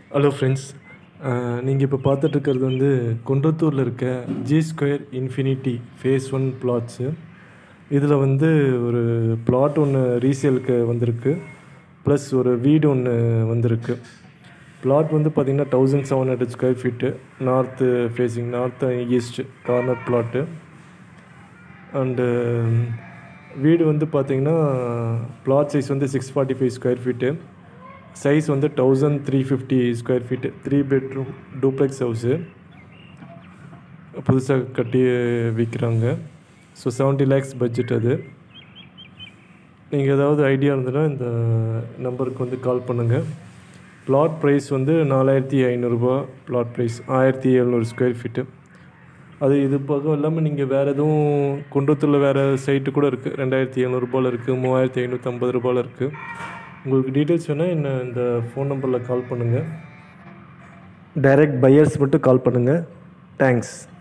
hello friends நீங்கள் இப்போ பார்த்துட்ருக்கிறது வந்து குன்றத்தூரில் இருக்க G square infinity phase one flats இதில் வந்து ஒரு பிளாட் ஒன்று ரீசேலுக்கு வந்திருக்கு ப்ளஸ் ஒரு வீடு ஒன்று வந்திருக்கு பிளாட் வந்து பார்த்திங்கன்னா thousand seven hundred square feet north facing north east corner plot and வீடு வந்து பார்த்திங்கன்னா பிளாட் சைஸ் வந்து six forty five square feet size வந்து thousand three fifty square feet three bedroom duplex house புதுசாக கட்டி விற்கிறாங்க ஸோ செவன்ட்டி லேக்ஸ் பட்ஜெட் அது நீங்கள் ஏதாவது ஐடியா இருந்ததுன்னா இந்த நம்பருக்கு வந்து கால் பண்ணுங்கள் பிளாட் ப்ரைஸ் வந்து நாலாயிரத்தி ஐநூறுரூபா பிளாட் ப்ரைஸ் ஆயிரத்தி எழுநூறு ஸ்கொயர் ஃபீட்டு அது இது பக்கம் இல்லாமல் நீங்கள் வேறு எதுவும் குன்றத்தூரில் வேறு சைட்டு கூட இருக்குது ரெண்டாயிரத்தி எழுநூறுபாவில் இருக்குது மூவாயிரத்தி ஐநூற்றம்பது ரூபாயில் இருக்குது உங்களுக்கு டீட்டெயில்ஸ் வேணால் என்ன இந்த ஃபோன் நம்பரில் கால் பண்ணுங்கள் டைரக்ட் பையர்ஸ் மட்டும் கால் பண்ணுங்கள் தேங்க்ஸ்